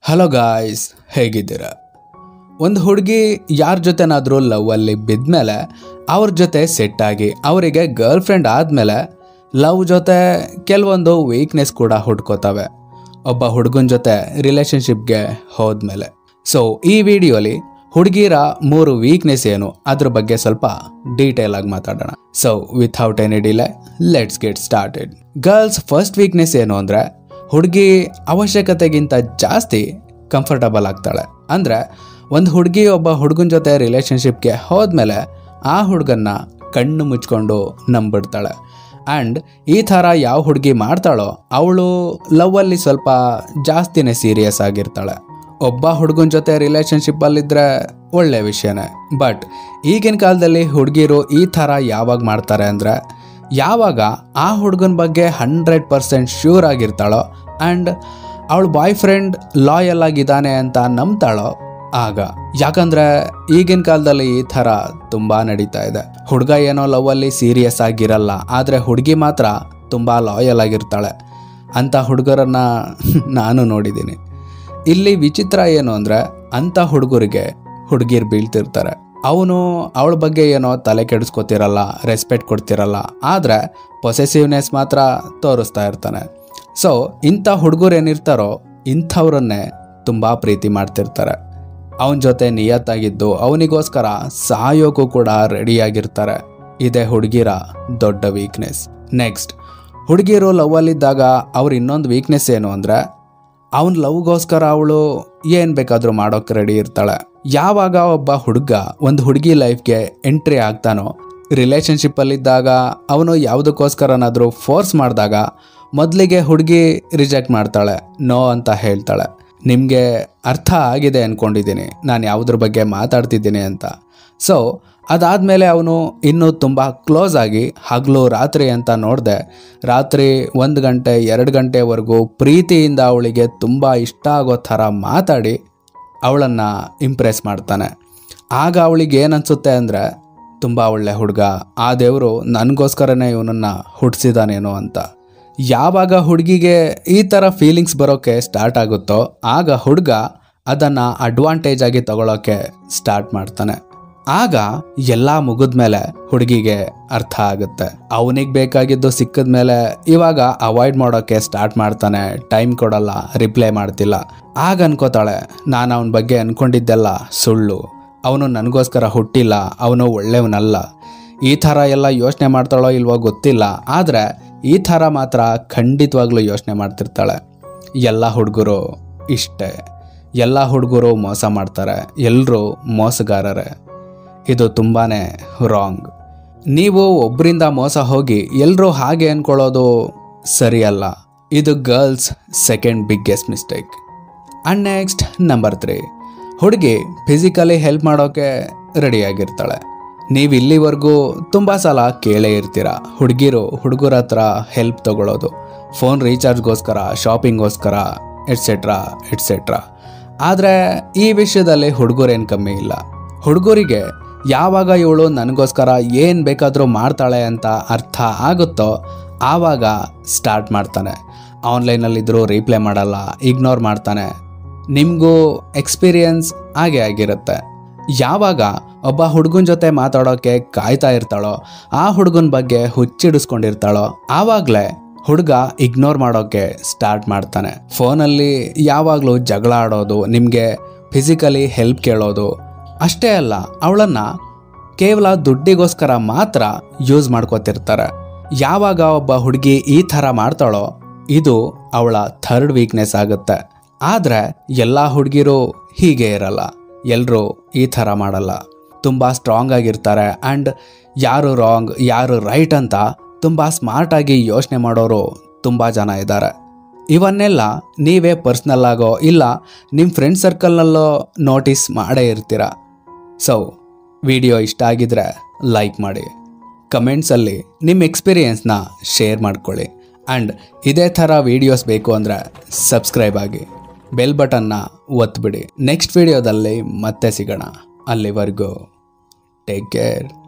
hello guys ಹೇಗಿದ್ದೀರಾ ಒಂದು ಹುಡುಗಿ ಯಾರ ಜೊತೆನಾದರೂ ಲವ್ವಲ್ಲಿ ಬಿದ್ಮೇಲೆ ಅವ್ರ ಜೊತೆ ಸೆಟ್ ಆಗಿ ಅವರಿಗೆ ಗರ್ಲ್ ಫ್ರೆಂಡ್ ಆದಮೇಲೆ ಲವ್ ಜೊತೆ ಕೆಲವೊಂದು ವೀಕ್ನೆಸ್ ಕೂಡ ಹುಡ್ಕೋತವೆ ಒಬ್ಬ ಹುಡುಗನ ಜೊತೆ ರಿಲೇಷನ್ಶಿಪ್ಗೆ ಹೋದ್ಮೇಲೆ ಸೊ ಈ ವಿಡಿಯೋಲಿ ಹುಡುಗಿರ ಮೂರು ವೀಕ್ನೆಸ್ ಏನು ಅದ್ರ ಬಗ್ಗೆ ಸ್ವಲ್ಪ ಡೀಟೇಲ್ ಆಗಿ ಮಾತಾಡೋಣ so without any delay let's get started girls first weakness ಏನು ಅಂದರೆ ಹುಡುಗಿ ಅವಶ್ಯಕತೆಗಿಂತ ಜಾಸ್ತಿ ಕಂಫರ್ಟಬಲ್ ಆಗ್ತಾಳೆ ಅಂದರೆ ಒಂದು ಹುಡುಗಿ ಒಬ್ಬ ಹುಡುಗನ ಜೊತೆ ರಿಲೇಷನ್ಶಿಪ್ಗೆ ಹೋದ್ಮೇಲೆ ಆ ಹುಡುಗನ್ನ ಕಣ್ಣು ಮುಚ್ಕೊಂಡು ನಂಬಿಡ್ತಾಳೆ ಆ್ಯಂಡ್ ಈ ಥರ ಯಾವ ಹುಡುಗಿ ಮಾಡ್ತಾಳೋ ಅವಳು ಲವ್ವಲ್ಲಿ ಸ್ವಲ್ಪ ಜಾಸ್ತಿನೇ ಸೀರಿಯಸ್ ಆಗಿರ್ತಾಳೆ ಒಬ್ಬ ಹುಡುಗನ ಜೊತೆ ರಿಲೇಷನ್ಶಿಪ್ಪಲ್ಲಿದ್ದರೆ ಒಳ್ಳೆ ವಿಷಯನೇ ಬಟ್ ಈಗಿನ ಕಾಲದಲ್ಲಿ ಹುಡುಗಿರು ಈ ಥರ ಯಾವಾಗ ಮಾಡ್ತಾರೆ ಅಂದರೆ ಯಾವಾಗ ಆ ಹುಡುಗನ ಬಗ್ಗೆ ಹಂಡ್ರೆಡ್ ಪರ್ಸೆಂಟ್ ಶ್ಯೂರ್ ಆಗಿರ್ತಾಳೋ ಆ್ಯಂಡ್ ಅವಳ ಬಾಯ್ ಫ್ರೆಂಡ್ ಲಾಯಲ್ ಆಗಿದ್ದಾನೆ ಅಂತ ನಂಬ್ತಾಳೋ ಆಗ ಯಾಕಂದ್ರೆ ಈಗಿನ ಕಾಲದಲ್ಲಿ ಈ ಥರ ತುಂಬಾ ನಡೀತಾ ಇದೆ ಹುಡುಗ ಏನೋ ಲವ್ವಲ್ಲಿ ಸೀರಿಯಸ್ ಆಗಿರಲ್ಲ ಆದರೆ ಹುಡುಗಿ ಮಾತ್ರ ತುಂಬ ಲಾಯಲ್ ಆಗಿರ್ತಾಳೆ ಅಂಥ ಹುಡುಗರನ್ನ ನಾನು ನೋಡಿದ್ದೀನಿ ಇಲ್ಲಿ ವಿಚಿತ್ರ ಏನು ಅಂದರೆ ಅಂಥ ಹುಡುಗರಿಗೆ ಹುಡುಗಿರು ಬೀಳ್ತಿರ್ತಾರೆ ಅವನು ಅವಳ ಬಗ್ಗೆ ಏನೋ ತಲೆ ಕೆಡಿಸ್ಕೊತಿರಲ್ಲ ರೆಸ್ಪೆಕ್ಟ್ ಕೊಡ್ತಿರಲ್ಲ ಆದರೆ ಪೊಸೆಸಿವ್ನೆಸ್ ಮಾತ್ರ ತೋರಿಸ್ತಾ ಇರ್ತಾನೆ ಸೊ ಇಂಥ ಹುಡುಗರು ಏನಿರ್ತಾರೋ ಇಂಥವ್ರನ್ನೇ ತುಂಬ ಪ್ರೀತಿ ಮಾಡ್ತಿರ್ತಾರೆ ಅವನ ಜೊತೆ ನಿಯತ್ತಾಗಿದ್ದು ಅವನಿಗೋಸ್ಕರ ಸಾಯೋಕ್ಕೂ ಕೂಡ ರೆಡಿಯಾಗಿರ್ತಾರೆ ಇದೇ ಹುಡುಗಿರ ದೊಡ್ಡ ವೀಕ್ನೆಸ್ ನೆಕ್ಸ್ಟ್ ಹುಡುಗಿರು ಲವ್ವಲ್ಲಿದ್ದಾಗ ಅವ್ರ ಇನ್ನೊಂದು ವೀಕ್ನೆಸ್ ಏನು ಅಂದರೆ ಅವನ ಲವ್ಗೋಸ್ಕರ ಅವಳು ಏನು ಬೇಕಾದರೂ ಮಾಡೋಕ್ಕೆ ರೆಡಿ ಇರ್ತಾಳೆ ಯಾವಾಗ ಒಬ್ಬ ಹುಡುಗ ಒಂದು ಹುಡುಗಿ ಲೈಫ್ಗೆ ಎಂಟ್ರಿ ಆಗ್ತಾನೋ ರಿಲೇಷನ್ಶಿಪ್ಪಲ್ಲಿದ್ದಾಗ ಅವನು ಯಾವುದಕ್ಕೋಸ್ಕರನಾದರೂ ಫೋರ್ಸ್ ಮಾಡಿದಾಗ ಮೊದಲಿಗೆ ಹುಡುಗಿ ರಿಜೆಕ್ಟ್ ಮಾಡ್ತಾಳೆ ನೋ ಅಂತ ಹೇಳ್ತಾಳೆ ನಿಮಗೆ ಅರ್ಥ ಆಗಿದೆ ಅಂದ್ಕೊಂಡಿದ್ದೀನಿ ನಾನು ಯಾವುದ್ರ ಬಗ್ಗೆ ಮಾತಾಡ್ತಿದ್ದೀನಿ ಅಂತ ಸೊ ಅದಾದಮೇಲೆ ಅವನು ಇನ್ನೂ ತುಂಬ ಕ್ಲೋಸ್ ಆಗಿ ಹಗಲು ರಾತ್ರಿ ಅಂತ ನೋಡಿದೆ ರಾತ್ರಿ ಒಂದು ಗಂಟೆ ಎರಡು ಗಂಟೆವರೆಗೂ ಪ್ರೀತಿಯಿಂದ ಅವಳಿಗೆ ತುಂಬ ಇಷ್ಟ ಆಗೋ ಥರ ಮಾತಾಡಿ ಅವಳನ್ನು ಇಂಪ್ರೆಸ್ ಮಾಡ್ತಾನೆ ಆಗ ಅವಳಿಗೆ ಏನನ್ಸುತ್ತೆ ಅಂದರೆ ತುಂಬ ಒಳ್ಳೆ ಹುಡುಗ ಆ ದೇವರು ನನಗೋಸ್ಕರನೇ ಇವನನ್ನು ಹುಟ್ಟಿಸಿದಾನೇನೋ ಅಂತ ಯಾವಾಗ ಹುಡುಗಿಗೆ ಈ ಥರ ಫೀಲಿಂಗ್ಸ್ ಬರೋಕ್ಕೆ ಸ್ಟಾರ್ಟ್ ಆಗುತ್ತೋ ಆಗ ಹುಡುಗ ಅದನ್ನು ಅಡ್ವಾಂಟೇಜ್ ಆಗಿ ತಗೊಳ್ಳೋಕ್ಕೆ ಸ್ಟಾರ್ಟ್ ಮಾಡ್ತಾನೆ ಆಗ ಎಲ್ಲ ಮುಗಿದ್ಮೇಲೆ ಹುಡುಗಿಗೆ ಅರ್ಥ ಆಗುತ್ತೆ ಅವನಿಗೆ ಬೇಕಾಗಿದ್ದು ಸಿಕ್ಕಿದ್ಮೇಲೆ ಇವಾಗ ಅವಾಯ್ಡ್ ಮಾಡೋಕ್ಕೆ ಸ್ಟಾರ್ಟ್ ಮಾಡ್ತಾನೆ ಟೈಮ್ ಕೊಡಲ್ಲ ರಿಪ್ಲೈ ಮಾಡ್ತಿಲ್ಲ ಆಗ ಅನ್ಕೋತಾಳೆ ನಾನು ಅವನ ಬಗ್ಗೆ ಅನ್ಕೊಂಡಿದ್ದೆಲ್ಲ ಸುಳ್ಳು ಅವನು ನನಗೋಸ್ಕರ ಹುಟ್ಟಿಲ್ಲ ಅವನು ಒಳ್ಳೆಯವನಲ್ಲ ಈ ಥರ ಎಲ್ಲ ಯೋಚನೆ ಮಾಡ್ತಾಳೋ ಇಲ್ವೋ ಗೊತ್ತಿಲ್ಲ ಆದರೆ ಈ ಥರ ಮಾತ್ರ ಖಂಡಿತವಾಗ್ಲೂ ಯೋಚನೆ ಮಾಡ್ತಿರ್ತಾಳೆ ಎಲ್ಲ ಹುಡುಗರು ಇಷ್ಟೇ ಎಲ್ಲ ಹುಡುಗರು ಮೋಸ ಮಾಡ್ತಾರೆ ಎಲ್ಲರೂ ಮೋಸಗಾರರೇ ಇದು ತುಂಬಾ ರಾಂಗ್ ನೀವು ಒಬ್ಬರಿಂದ ಮೋಸ ಹೋಗಿ ಎಲ್ಲರೂ ಹಾಗೆ ಅಂದ್ಕೊಳ್ಳೋದು ಸರಿಯಲ್ಲ ಇದು girls second biggest mistake and next number three ಹುಡುಗಿ ಫಿಸಿಕಲಿ ಹೆಲ್ಪ್ ಮಾಡೋಕ್ಕೆ ರೆಡಿಯಾಗಿರ್ತಾಳೆ ನೀವು ಇಲ್ಲಿವರೆಗೂ ತುಂಬ ಸಲ ಕೇಳೇ ಇರ್ತೀರ ಹುಡುಗಿರು ಹುಡುಗರ ಹತ್ರ ಹೆಲ್ಪ್ ತಗೊಳ್ಳೋದು ಫೋನ್ ರೀಚಾರ್ಜ್ಗೋಸ್ಕರ ಶಾಪಿಂಗ್ಗೋಸ್ಕರ ಎಟ್ಸೆಟ್ರಾ ಎಟ್ಸೆಟ್ರಾ ಆದರೆ ಈ ವಿಷಯದಲ್ಲಿ ಹುಡುಗರೇನು ಕಮ್ಮಿ ಇಲ್ಲ ಹುಡುಗರಿಗೆ ಯಾವಾಗ ಇವಳು ನನಗೋಸ್ಕರ ಏನು ಬೇಕಾದರೂ ಮಾಡ್ತಾಳೆ ಅಂತ ಅರ್ಥ ಆಗುತ್ತೋ ಆವಾಗ ಸ್ಟಾರ್ಟ್ ಮಾಡ್ತಾನೆ ಆನ್ಲೈನಲ್ಲಿದ್ದರೂ ರೀಪ್ಲೈ ಮಾಡಲ್ಲ ಇಗ್ನೋರ್ ಮಾಡ್ತಾನೆ ನಿಮಗೂ ಎಕ್ಸ್ಪೀರಿಯನ್ಸ್ ಹಾಗೆ ಆಗಿರುತ್ತೆ ಯಾವಾಗ ಒಬ್ಬ ಹುಡುಗನ ಜೊತೆ ಮಾತಾಡೋಕ್ಕೆ ಕಾಯ್ತಾ ಇರ್ತಾಳೋ ಆ ಹುಡುಗನ ಬಗ್ಗೆ ಹುಚ್ಚಿಡಿಸ್ಕೊಂಡಿರ್ತಾಳೋ ಆವಾಗಲೇ ಹುಡುಗ ಇಗ್ನೋರ್ ಮಾಡೋಕ್ಕೆ ಸ್ಟಾರ್ಟ್ ಮಾಡ್ತಾನೆ ಫೋನಲ್ಲಿ ಯಾವಾಗಲೂ ಜಗಳ ಆಡೋದು ನಿಮಗೆ ಫಿಸಿಕಲಿ ಹೆಲ್ಪ್ ಕೇಳೋದು ಅಷ್ಟೇ ಅಲ್ಲ ಅವಳನ್ನು ಕೇವಲ ದುಡ್ಡಿಗೋಸ್ಕರ ಮಾತ್ರ ಯೂಸ್ ಮಾಡ್ಕೋತಿರ್ತಾರೆ ಯಾವಾಗ ಒಬ್ಬ ಹುಡುಗಿ ಈ ಥರ ಮಾಡ್ತಾಳೋ ಇದು ಅವಳ ಥರ್ಡ್ ವೀಕ್ನೆಸ್ ಆಗುತ್ತೆ ಆದರೆ ಎಲ್ಲ ಹುಡುಗಿರು ಹೀಗೆ ಇರಲ್ಲ ಎಲ್ಲರೂ ಈ ಥರ ಮಾಡಲ್ಲ ತುಂಬ ಸ್ಟ್ರಾಂಗ್ ಆಗಿರ್ತಾರೆ ಆ್ಯಂಡ್ ಯಾರು ರಾಂಗ್ ಯಾರು ರೈಟ್ ಅಂತ ತುಂಬ ಸ್ಮಾರ್ಟಾಗಿ ಯೋಚನೆ ಮಾಡೋರು ತುಂಬ ಜನ ಇದ್ದಾರೆ ಇವನ್ನೆಲ್ಲ ನೀವೇ ಪರ್ಸ್ನಲ್ ಆಗೋ ಇಲ್ಲ ನಿಮ್ಮ ಫ್ರೆಂಡ್ ಸರ್ಕಲ್ನಲ್ಲೋ ನೋಟಿಸ್ ಮಾಡೇ ಇರ್ತೀರ ಸೊ ವಿಡಿಯೋ ಇಷ್ಟ ಆಗಿದ್ರೆ ಲೈಕ್ ಮಾಡಿ ಕಮೆಂಟ್ಸಲ್ಲಿ ನಿಮ್ಮ ಎಕ್ಸ್ಪೀರಿಯೆನ್ಸ್ನ ಶೇರ್ ಮಾಡ್ಕೊಳ್ಳಿ ಆ್ಯಂಡ್ ಇದೇ ಥರ ವೀಡಿಯೋಸ್ ಬೇಕು ಅಂದರೆ ಸಬ್ಸ್ಕ್ರೈಬ್ ಆಗಿ ಬೆಲ್ ಬಟನ್ನ ಒತ್ಬಿಡಿ ನೆಕ್ಸ್ಟ್ ವಿಡಿಯೋದಲ್ಲಿ ಮತ್ತೆ ಸಿಗೋಣ ಅಲ್ಲಿವರೆಗೂ ಟೇಕ್ ಕೇರ್